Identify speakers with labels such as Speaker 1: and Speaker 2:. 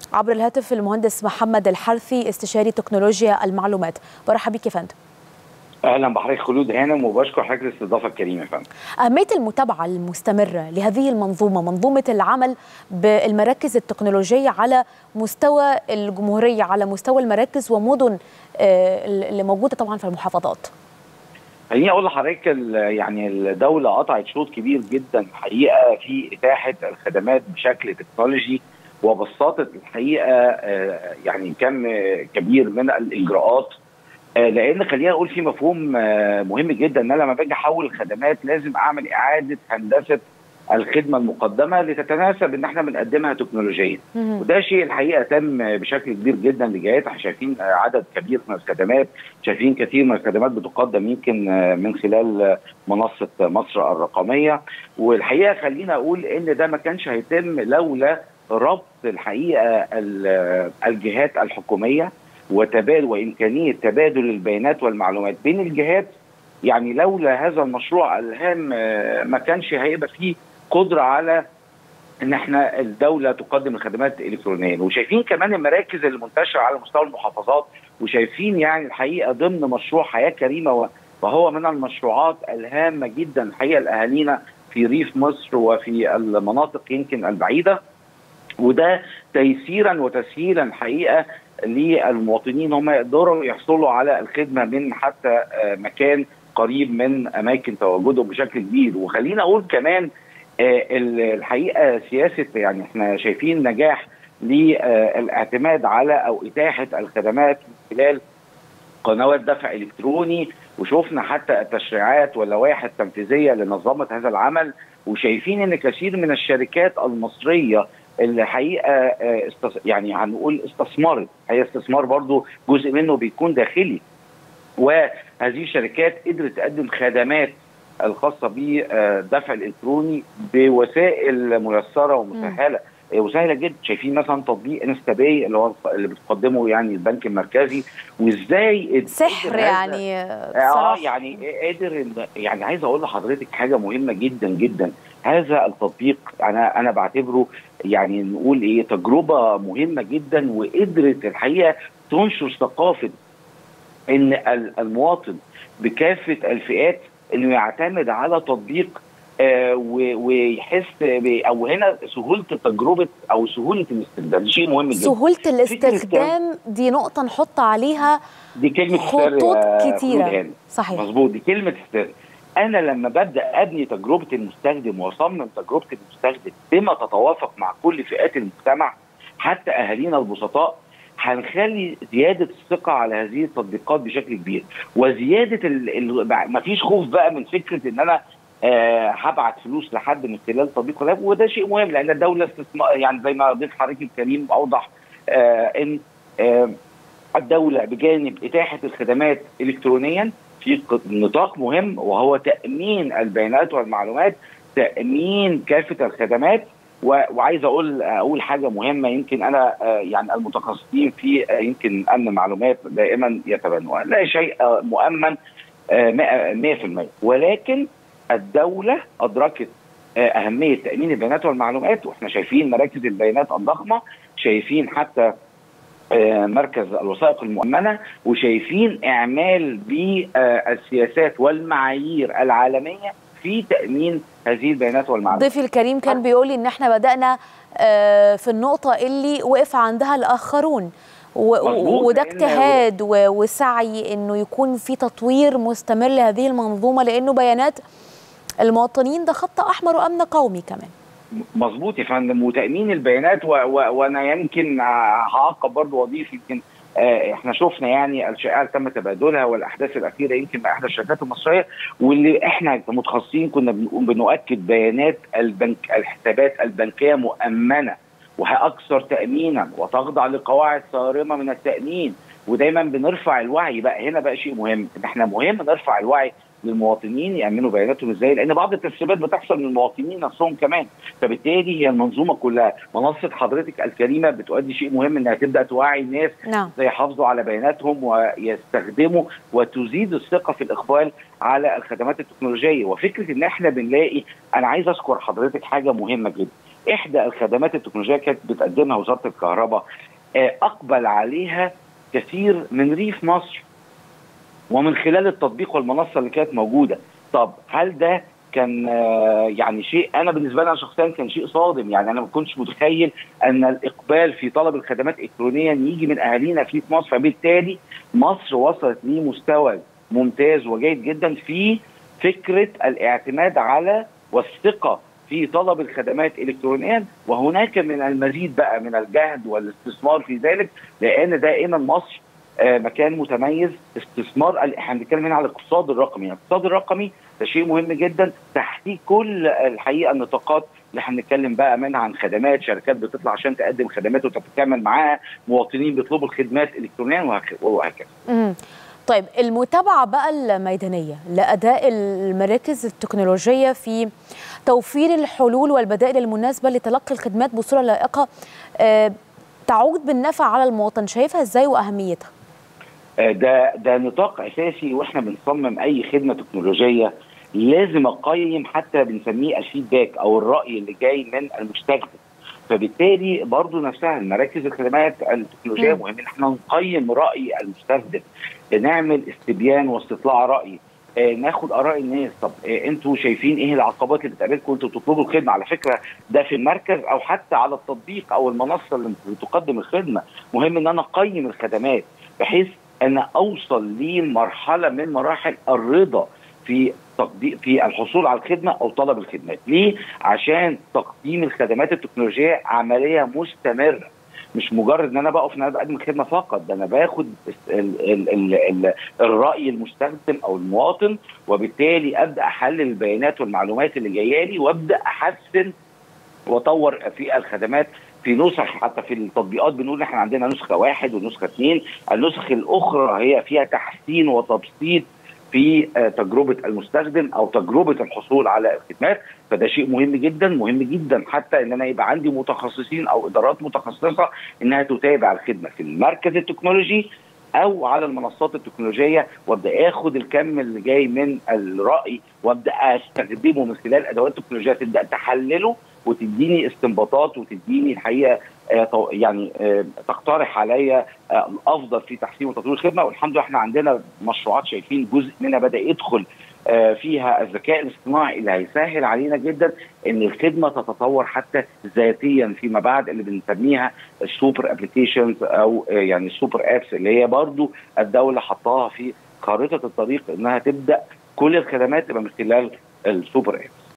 Speaker 1: عبر الهاتف المهندس محمد الحرثي استشاري تكنولوجيا المعلومات برحب بك يا فندم
Speaker 2: اهلا بحضرتك خلود هانم وبشكر حضرتك الاستضافه الكريمه يا فندم.
Speaker 1: اهميه المتابعه المستمره لهذه المنظومه منظومه العمل بالمراكز التكنولوجيه على مستوى الجمهوريه على مستوى المراكز ومدن اللي موجوده طبعا في المحافظات.
Speaker 2: خليني اقول لحضرتك يعني الدوله قطعت شوط كبير جدا الحقيقه في اتاحه الخدمات بشكل تكنولوجي وبسطت الحقيقه يعني كم كبير من الاجراءات لان خلينا نقول في مفهوم مهم جدا ان انا لما باجي احول الخدمات لازم اعمل اعاده هندسه الخدمه المقدمه لتتناسب ان احنا بنقدمها تكنولوجيا وده شيء الحقيقه تم بشكل كبير جدا لجهات احنا شايفين عدد كبير من الخدمات شايفين كثير من الخدمات بتقدم يمكن من خلال منصه مصر الرقميه والحقيقه خلينا اقول ان ده ما كانش هيتم لولا ربط الحقيقه الجهات الحكوميه وتبادل وامكانيه تبادل البيانات والمعلومات بين الجهات يعني لولا هذا المشروع الهام ما كانش هيبقى فيه قدره على ان احنا الدوله تقدم الخدمات الالكترونيا وشايفين كمان المراكز المنتشره على مستوى المحافظات وشايفين يعني الحقيقه ضمن مشروع حياه كريمه وهو من المشروعات الهامه جدا الحقيقه لاهالينا في ريف مصر وفي المناطق يمكن البعيده وده تيسيرا وتسهيلا حقيقه للمواطنين هم يقدروا يحصلوا على الخدمه من حتى مكان قريب من اماكن تواجدهم بشكل كبير وخلينا اقول كمان الحقيقه سياسه يعني احنا شايفين نجاح للاعتماد على او اتاحه الخدمات من خلال قنوات دفع الكتروني وشفنا حتى التشريعات واللوائح التنفيذيه اللي نظمت هذا العمل وشايفين ان كثير من الشركات المصريه اللي حقيقه استص... يعني هنقول استثمرت هي استثمار برضو جزء منه بيكون داخلي وهذه الشركات قدرت تقدم خدمات الخاصه بالدفع الالكتروني بوسائل ميسره ومسهله وسهله جدا شايفين مثلا تطبيق انستاباي اللي هو اللي بتقدمه يعني البنك المركزي وازاي
Speaker 1: سحر يعني
Speaker 2: اه يعني قدر يعني عايز اقول لحضرتك حاجه مهمه جدا جدا هذا التطبيق انا انا بعتبره يعني نقول ايه تجربه مهمه جدا وقدرت الحقيقه تنشر ثقافه ان المواطن بكافه الفئات انه يعتمد على تطبيق آه ويحس او هنا سهوله تجربه او سهوله الاستخدام دي شيء مهم جدا
Speaker 1: سهوله الاستخدام دي نقطه نحط عليها
Speaker 2: دي كلمه
Speaker 1: خطوط كتيره
Speaker 2: صحيح مظبوط دي كلمه استر انا لما ببدا ابني تجربه المستخدم واصمم تجربه المستخدم بما تتوافق مع كل فئات المجتمع حتى اهالينا البسطاء هنخلي زياده الثقه على هذه التطبيقات بشكل كبير وزياده ما فيش خوف بقى من فكره ان انا آه هبعت فلوس لحد من خلال تطبيق ولا وده شيء مهم لان الدوله استثمار يعني زي ما ضيف حضرتك الكريم اوضح آه ان آه الدوله بجانب اتاحه الخدمات الكترونيا في نطاق مهم وهو تامين البيانات والمعلومات تامين كافه الخدمات وعايز اقول اقول حاجه مهمه يمكن انا يعني المتخصصين في يمكن امن المعلومات دائما يتبنوا لا شيء مؤمن 100% ولكن الدوله ادركت اهميه تامين البيانات والمعلومات واحنا شايفين مراكز البيانات الضخمه شايفين حتى مركز الوثائق المؤمنه وشايفين اعمال بالسياسات والمعايير العالميه في تامين هذه البيانات والمعلومات.
Speaker 1: ضيفي الكريم كان بيقول لي ان احنا بدانا في النقطه اللي وقف عندها الاخرون وده اجتهاد وسعي انه يكون في تطوير مستمر لهذه المنظومه لانه بيانات المواطنين ده خط احمر وامن قومي كمان.
Speaker 2: مظبوط يا فندم وتامين البيانات و... و... وانا يمكن هعقب برضه واضيف يمكن احنا شفنا يعني الشائعه اللي تم تبادلها والاحداث الاخيره يمكن مع احدى الشركات المصريه واللي احنا كمتخصصين كنا بنؤكد بيانات البنك الحسابات البنكيه مؤمنه واكثر تامينا وتخضع لقواعد صارمه من التامين ودايما بنرفع الوعي بقى هنا بقى شيء مهم ان احنا مهم نرفع الوعي للمواطنين يامنوا بياناتهم ازاي لان بعض التسريبات بتحصل من المواطنين نفسهم كمان فبالتالي هي المنظومه كلها منصه حضرتك الكريمه بتؤدي شيء مهم انها تبدا توعي الناس
Speaker 1: نعم.
Speaker 2: ازاي يحافظوا على بياناتهم ويستخدموا وتزيد الثقه في الاقبال على الخدمات التكنولوجيه وفكره ان احنا بنلاقي انا عايز اذكر حضرتك حاجه مهمه جدا احدى الخدمات التكنولوجيه كانت بتقدمها وزاره الكهرباء اقبل عليها كثير من ريف مصر ومن خلال التطبيق والمنصه اللي كانت موجوده طب هل ده كان يعني شيء انا بالنسبه لي انا شخصيا كان شيء صادم يعني انا ما كنتش متخيل ان الاقبال في طلب الخدمات الكترونيا يجي من اهالينا في مصر فبالتالي مصر وصلت لمستوى ممتاز وجيد جدا في فكره الاعتماد على والثقه في طلب الخدمات الكترونيا وهناك من المزيد بقى من الجهد والاستثمار في ذلك لان دائما مصر مكان متميز استثمار احنا بنتكلم هنا على الاقتصاد الرقمي، الاقتصاد الرقمي ده شيء مهم جدا تحتيه كل الحقيقه النطاقات اللي احنا بنتكلم بقى منها عن خدمات شركات بتطلع عشان تقدم خدمات وتتكامل معاها مواطنين بيطلبوا الخدمات الكترونيا وهكذا.
Speaker 1: امم طيب المتابعه بقى الميدانيه لاداء المراكز التكنولوجيه في توفير الحلول والبدائل المناسبه لتلقي الخدمات بصوره لائقه أه تعود بالنفع على المواطن شايفها ازاي واهميتها؟
Speaker 2: ده ده نطاق اساسي واحنا بنصمم اي خدمه تكنولوجيه لازم اقيم حتى بنسميه الفيدباك او الراي اللي جاي من المستخدم فبالتالي برضو نفسها المراكز الخدمات التكنولوجيه مهم ان احنا نقيم راي المستخدم نعمل استبيان واستطلاع راي آه ناخد اراء الناس طب آه انتوا شايفين ايه العقبات اللي بتقابلكم وانتوا بتطلبوا الخدمه على فكره ده في المركز او حتى على التطبيق او المنصه اللي بتقدم الخدمه مهم ان انا اقيم الخدمات بحيث ان اوصل لمرحله من مراحل الرضا في تقديم في الحصول على الخدمه او طلب الخدمات ليه عشان تقديم الخدمات التكنولوجيه عمليه مستمره مش مجرد ان انا بقف ان انا بقدم الخدمه فقط ده انا باخد ال ال ال ال الراي المستخدم او المواطن وبالتالي ابدا احلل البيانات والمعلومات اللي جايه لي وابدا احسن واطور في الخدمات في نسخ حتى في التطبيقات بنقول احنا عندنا نسخه واحد ونسخه اثنين النسخ الاخرى هي فيها تحسين وتبسيط في تجربه المستخدم او تجربه الحصول على الخدمات فده شيء مهم جدا مهم جدا حتى ان انا يبقى عندي متخصصين او ادارات متخصصه انها تتابع الخدمه في المركز التكنولوجي او على المنصات التكنولوجيه وابدا اخد الكم اللي جاي من الراي وابدا استخدمه من خلال ادوات التكنولوجيه تبدا تحلله وتديني استنباطات وتديني الحقيقه يعني تقترح عليا الافضل في تحسين وتطوير الخدمه والحمد لله احنا عندنا مشروعات شايفين جزء منها بدا يدخل فيها الذكاء الاصطناعي اللي هيسهل علينا جدا ان الخدمه تتطور حتى ذاتيا فيما بعد اللي بنسميها السوبر ابلكيشنز او يعني السوبر ابس اللي هي برضو الدوله حطاها في خارطه الطريق انها تبدا كل الخدمات تبقى من خلال السوبر اب